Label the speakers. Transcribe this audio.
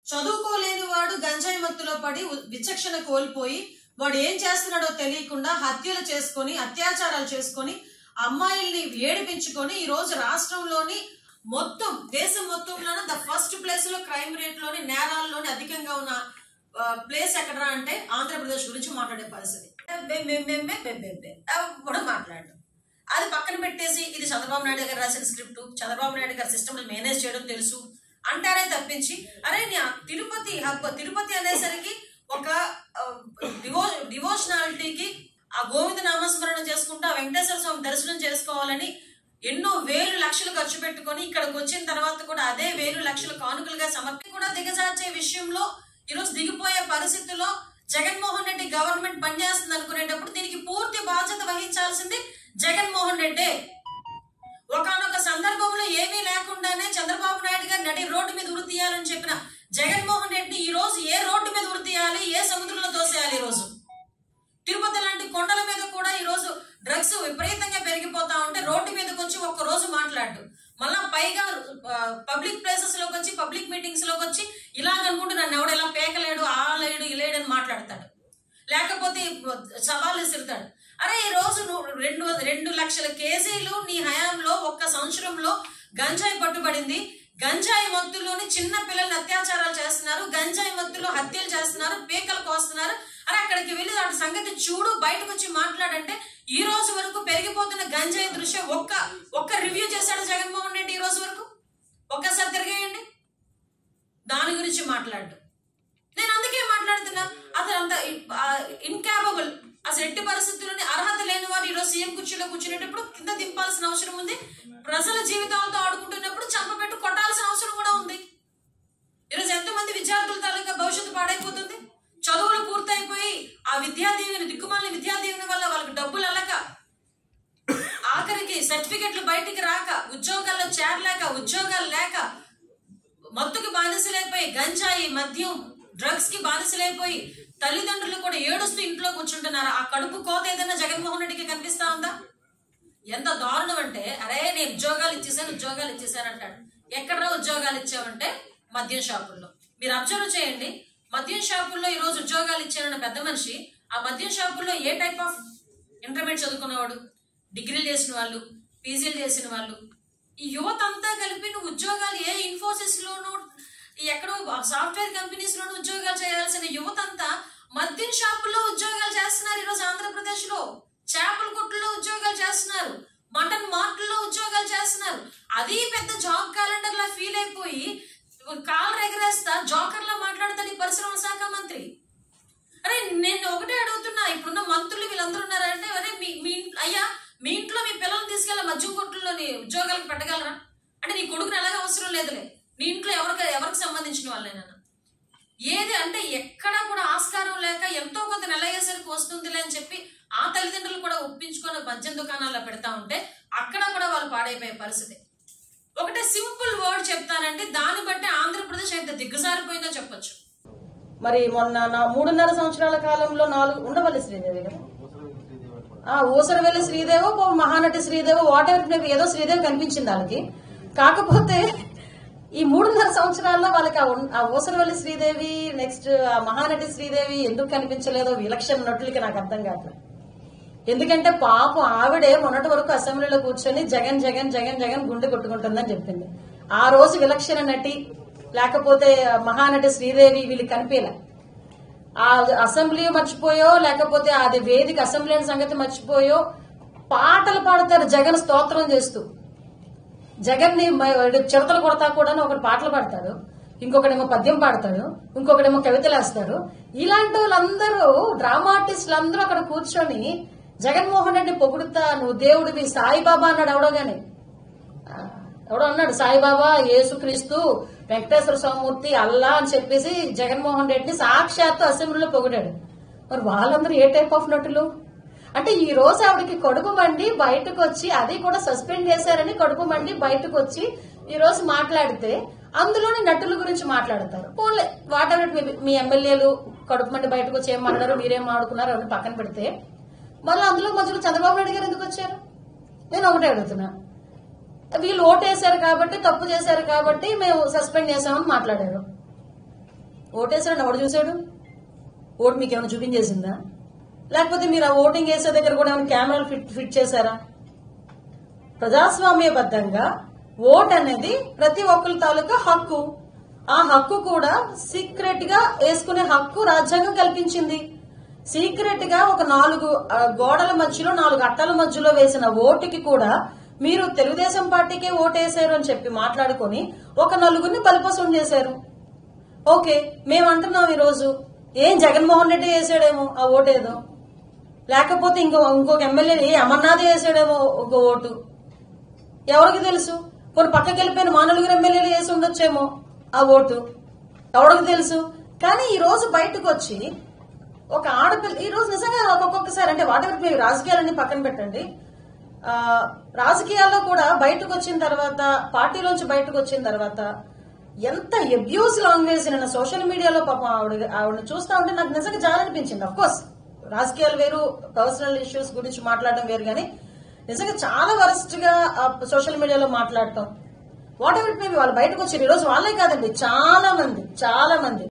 Speaker 1: చదువుకోలేని వాడు గంజాయి మత్తులో పడి ఉ- విచక్షణ కోల్పోయి వాడు ఏం చేస్తున్నాడో తెలియకుండా హత్యలు చేసుకొని అత్యాచారాలు చేసుకొని అమ్మాయిల్ని ఏడిపించుకొని ఈ రోజు రాష్ట్రంలోని మొత్తం దేశం మొత్తంలోనే ద ఫస్ట్ ప్లేస్ లో క్రైమ్ రేట్ లోని నేరాల్లోని అధికంగా ఉన్న ప్లేస్ ఎక్కడరా అంటే ఆంధ్రప్రదేశ్ గురించి మాట్లాడే పరిస్థితి బె- బె- బె- బె- బె- బె- బె. అవి కూడా మాట్లాడడం అది పక్కన పెట్టేసి ఇది చంద్రబాబు నాయుడు గారు రాసిన స్క్రిప్ట్ చంద్రబాబు నాయుడు గారి సిస్టమ్ మేనేజ్ చేయడం తెలుసు అంటారే తప్పించి అరే నీ ఆ తిరుపతి హబ్బ తిరుపతి అనేసరికి ఒక ఆ, డివో డివోషనాలిటీకి ఆ గోవింద నామస్మరణ చేసుకుంటూ ఆ వెంకటేశ్వర స్వామి దర్శనం చేసుకోవాలని ఎన్నో వేలు లక్షలు ఖర్చు పెట్టుకొని ఇక్కడికి వచ్చిన తర్వాత కూడా అదే వేలు లక్షలు కానుకలుగా సమర్పి కూడా దిగజార్చే విషయంలో ఈరోజు దిగిపోయే పరిస్థితుల్లో జగన్మోహన్ రెడ్డి గవర్నమెంట్ పనిచేస్తుంది అనుకునేటప్పుడు దీనికి పూర్తి బాధ్యత వహించాల్సింది జగన్మోహన్ రెడ్డే ఒకనొక సందర్భంలో ఏమీ లేకుండానే చంద్రబాబు నాయుడు గారు నడి రోడ్డు మీద ఉరి తీయాలని చెప్పిన జగన్మోహన్ రెడ్డి ఈ రోజు ఏ రోడ్డు మీద ఉరి తీయాలి ఏ సముద్రంలో తోసేయాలి ఈ రోజు తిరుపతి లాంటి కొండల మీద కూడా ఈ రోజు డ్రగ్స్ విపరీతంగా పెరిగిపోతా ఉంటే రోడ్డు మీదకి వచ్చి ఒక్క రోజు మాట్లాడు మళ్ళా పైగా పబ్లిక్ ప్లేసెస్ లోకి వచ్చి పబ్లిక్ మీటింగ్స్ లోకి వచ్చి ఇలాగ అనుకుంటూ నన్ను ఎవడు ఇలా పేకలేడు ఆ లేడు ఈ లేడు అని మాట్లాడతాడు లేకపోతే సవాళ్ళు విసురుతాడు అరే ఈ రోజు నువ్వు రెండు రెండు లక్షల కేజీలు నీ హయాంలో ఒక్క సంవత్సరంలో గంజాయి పట్టుబడింది గంజాయి మత్తులోని చిన్న పిల్లల్ని అత్యాచారాలు చేస్తున్నారు గంజాయి మత్తులో హత్యలు చేస్తున్నారు పీకలు కోస్తున్నారు అరే అక్కడికి వెళ్ళి వాటి సంగతి చూడు బయటకు వచ్చి మాట్లాడంటే ఈ రోజు వరకు పెరిగిపోతున్న గంజాయి దృశ్యం ఒక్క ఒక్క రివ్యూ చేశాడు జగన్మోహన్ రెడ్డి ఈ రోజు వరకు ఒక్కసారి తిరిగేయండి దాని గురించి మాట్లాడు నేను అందుకే మాట్లాడుతున్నా అసలు అంత ఇన్కాపబుల్ అసలు ఎట్టి పరిస్థితుల్లోని అర్హత లేని వారు ఈరోజు సీఎం కుర్చీలో కూర్చునేటప్పుడు కింద దింపాల్సిన అవసరం ఉంది ప్రజల జీవితాలతో ఆడుకుంటున్నప్పుడు చంపబెట్టు కొట్టాల్సిన అవసరం కూడా ఉంది ఈరోజు ఎంతమంది విద్యార్థుల తాలూకా భవిష్యత్తు పాడైపోతుంది చదువులు పూర్తయిపోయి ఆ విద్యా దీవెన దిక్కుమాలిన విద్యా దీవెన వల్ల వాళ్ళకి డబ్బులు అలక ఆఖరికి సర్టిఫికెట్లు బయటికి రాక ఉద్యోగాల్లో చేరలేక ఉద్యోగాలు లేక మత్తుకి బానిసలైపోయి గంజాయి మద్యం డ్రగ్స్ కి బానిసలైపోయి తల్లిదండ్రులు కూడా ఏడుస్తూ ఇంట్లో కూర్చుంటున్నారు ఆ కడుపు కోత ఏదైనా జగన్మోహన్ రెడ్డికి కనిపిస్తా ఉందా ఎంత దారుణం అంటే అరే నేను ఉద్యోగాలు ఇచ్చేసాను ఉద్యోగాలు ఇచ్చేసాను అంటాడు ఎక్కడ ఉద్యోగాలు ఇచ్చావంటే మద్యం షాపుల్లో మీరు అబ్జర్వ్ చేయండి మద్యం షాపుల్లో ఈ రోజు ఉద్యోగాలు ఇచ్చారన్న పెద్ద మనిషి ఆ మద్యం షాపుల్లో ఏ టైప్ ఆఫ్ ఇంటర్మీడియట్ చదువుకున్నవాడు డిగ్రీలు చేసిన వాళ్ళు పీజీలు చేసిన వాళ్ళు ఈ యువత అంతా కలిపి నువ్వు ఉద్యోగాలు ఏ ఇన్ఫోసిస్ లోను ఎక్కడో సాఫ్ట్వేర్ కంపెనీస్ లోను ఉద్యోగాలు చేయాల్సిన యువత అంతా మద్యం షాపుల్లో ఉద్యోగాలు చేస్తున్నారు ఈరోజు ఆంధ్రప్రదేశ్ లో చేపల కొట్టుల్లో ఉద్యోగాలు చేస్తున్నారు మటన్ మార్ట్లో ఉద్యోగాలు చేస్తున్నారు అది పెద్ద జాబ్ క్యాలెండర్ లా ఫీల్ అయిపోయి కాలు ఎగరేస్తా జోకర్ లా మాట్లాడతాడు ఈ పరిశ్రమల శాఖ మంత్రి అరే నేను ఒకటే అడుగుతున్నా ఇప్పుడున్న మంత్రులు వీళ్ళందరూ ఉన్నారంటే అరే మీ మీ ఇంట్లో- అయ్యా మీ ఇంట్లో మీ పిల్లల్ని తీసుకెళ్ళి మద్యం కొట్టుల్లోని ఉద్యోగాలకు పెట్టగలరా అంటే నీ కొడుకుని ఎలాగ అవసరం లేదులే నీ ఇంట్లో ఎవరికి ఎవరికి సంబంధించిన వాళ్ళైనా ఏది అంటే ఎక్కడా కూడా ఆస్కారం లేక ఎంతో కొంత నెల అయ్యేసరికి వస్తుందిలే అని చెప్పి ఆ తల్లిదండ్రులు కూడా ఒప్పించుకొని మద్యం దుకాణాల్లో పెడతా ఉంటే అక్కడ కూడా వాళ్ళు పాడైపోయే పరిస్థితి ఒకటే సింపుల్ వర్డ్ చెప్తానంటే దాన్ని బట్టి ఆంధ్రప్రదేశ్ ఎంత దిగ్గజారిపోయిందో చెప్పొచ్చు
Speaker 2: మరి మొన్న నా మూడున్నర సంవత్సరాల కాలంలో నాలుగు ఉండవల్లి శ్రీదేవి కదా ఆ ఊసరవెల్లి శ్రీదేవో ఓ మహానటి శ్రీదేవో వాట్ ఎవర్ ఏదో శ్రీదేవి కనిపించింది వాళ్ళకి కాకపోతే ఈ మూడున్నర సంవత్సరాల్లో వాళ్ళకి ఆ ఉన్- ఆ ఊసరవల్లి శ్రీదేవి నెక్స్ట్ ఆ మహానటి శ్రీదేవి ఎందుకు కనిపించలేదో విలక్షణ నటులకి నాకు అర్థం కావట్లేదు ఎందుకంటే పాపం ఆవిడే మొన్నటి వరకు అసెంబ్లీలో కూర్చొని జగన్ జగన్ జగన్ జగన్ గుండె కొట్టుకుంటుందని చెప్పింది ఆ రోజు విలక్షణ నటి లేకపోతే మహానటి శ్రీదేవి వీళ్ళు కనిపించలే ఆ అసెంబ్లీ మర్చిపోయో లేకపోతే అది వేదిక అసెంబ్లీ అనే సంగతి మర్చిపోయో పాటలు పాడతారు జగన్ స్తోత్రం చేస్తూ జగన్ ని చిరతలు కొడతా కూడా ఒకటి పాటలు పాడతాడు ఇంకొకడేమో పద్యం పాడతాడు ఇంకొకడేమో కవితలు వేస్తాడు ఇలాంటి వాళ్ళందరూ డ్రామా ఆర్టిస్టులు అందరూ అక్కడ కూర్చొని జగన్మోహన్ రెడ్డి పొగుడుతా నువ్వు దేవుడివి సాయిబాబా అన్నాడు ఎవడో గాని ఆ, ఎవడో అన్నాడు సాయిబాబా యేసుక్రీస్తు వెంకటేశ్వర స్వామూర్తి అల్లా అని చెప్పేసి జగన్మోహన్ రెడ్డిని సాక్షాత్తు అసెంబ్లీలో పొగిడాడు మరి వాళ్ళందరూ ఏ టైప్ ఆఫ్ నటులు అంటే ఈ రోజు ఆవిడకి కడుపు మండి బయటకు వచ్చి అది కూడా సస్పెండ్ చేశారని కడుపు మండి బయటకు వచ్చి ఈ రోజు మాట్లాడితే అందులోని నటుల గురించి మాట్లాడతారు పోన్లే వాట్ ఎవర్ మీ ఎమ్మెల్యేలు కడుపు మండి బయటకు వచ్చి ఏం మాట్లాడారు మీరేం ఆడుకున్నారు అని పక్కన పెడితే మళ్ళీ అందులో మధ్యలో చంద్రబాబు నాయుడు గారు ఎందుకు వచ్చారు నేను ఒకటే అడుగుతున్నా వీళ్ళు ఓటేశారు కాబట్టి తప్పు చేశారు కాబట్టి మేము సస్పెండ్ చేశామని మాట్లాడారు ఓటేసాడని ఎవడు చూశాడు ఓటు మీకు ఏమైనా చూపించేసిందా లేకపోతే మీరు ఆ ఓటింగ్ వేసే దగ్గర కూడా ఏమైనా కెమెరాలు ఫిట్ ఫిట్ చేశారా ప్రజాస్వామ్యబద్ధంగా ఓట్ అనేది ప్రతి ఒక్కరి తాలూకా హక్కు ఆ హక్కు కూడా సీక్రెట్ గా వేసుకునే హక్కు రాజ్యాంగం కల్పించింది సీక్రెట్ గా ఒక నాలుగు ఆ, గోడల మధ్యలో నాలుగు అట్టల మధ్యలో వేసిన ఓటుకి కూడా మీరు తెలుగుదేశం పార్టీకే ఓటేశారు అని చెప్పి మాట్లాడుకొని ఒక నలుగురిని బలిపసం చేశారు ఓకే మేము అంటున్నాం ఈ రోజు ఏం జగన్మోహన్ రెడ్డి వేసాడేమో ఆ ఓటేదో లేకపోతే ఇంకో ఇంకొక ఎమ్మెల్యే ఏ అమర్నాథ్ వేసాడేమో ఒక ఓటు ఎవరికి తెలుసు కొన్ని పక్కకి వెళ్ళిపోయిన మా నలుగురు ఎమ్మెల్యేలు వేసి ఉండొచ్చేమో ఆ ఓటు ఎవరికి తెలుసు కానీ ఈ రోజు బయటకు వచ్చి ఒక ఆడపిల్ల ఈ రోజు నిజంగా ఒక్కొక్కసారి అంటే వాటెవర్ మీరు రాజకీయాలన్నీ పక్కన పెట్టండి ఆ, రాజకీయాల్లో కూడా బయటకు వచ్చిన తర్వాత పార్టీలోంచి బయటకు వచ్చిన తర్వాత ఎంత అబ్యూస్ లాంగ్వేజ్ నేను సోషల్ మీడియాలో పాపం ఆవిడ ఆవిడ చూస్తా ఉంటే నాకు నిజంగా చాలా అనిపించింది అఫ్ కోర్స్ రాజకీయాలు వేరు పర్సనల్ ఇష్యూస్ గురించి మాట్లాడడం వేరు కానీ నిజంగా చాలా వరస్ట్ గా సోషల్ మీడియాలో మాట్లాడటం వాట్ ఎవర్ మేబీ వాళ్ళు బయటకు వచ్చారు ఈ రోజు వాళ్ళే కాదండి చాలా మంది చాలా మంది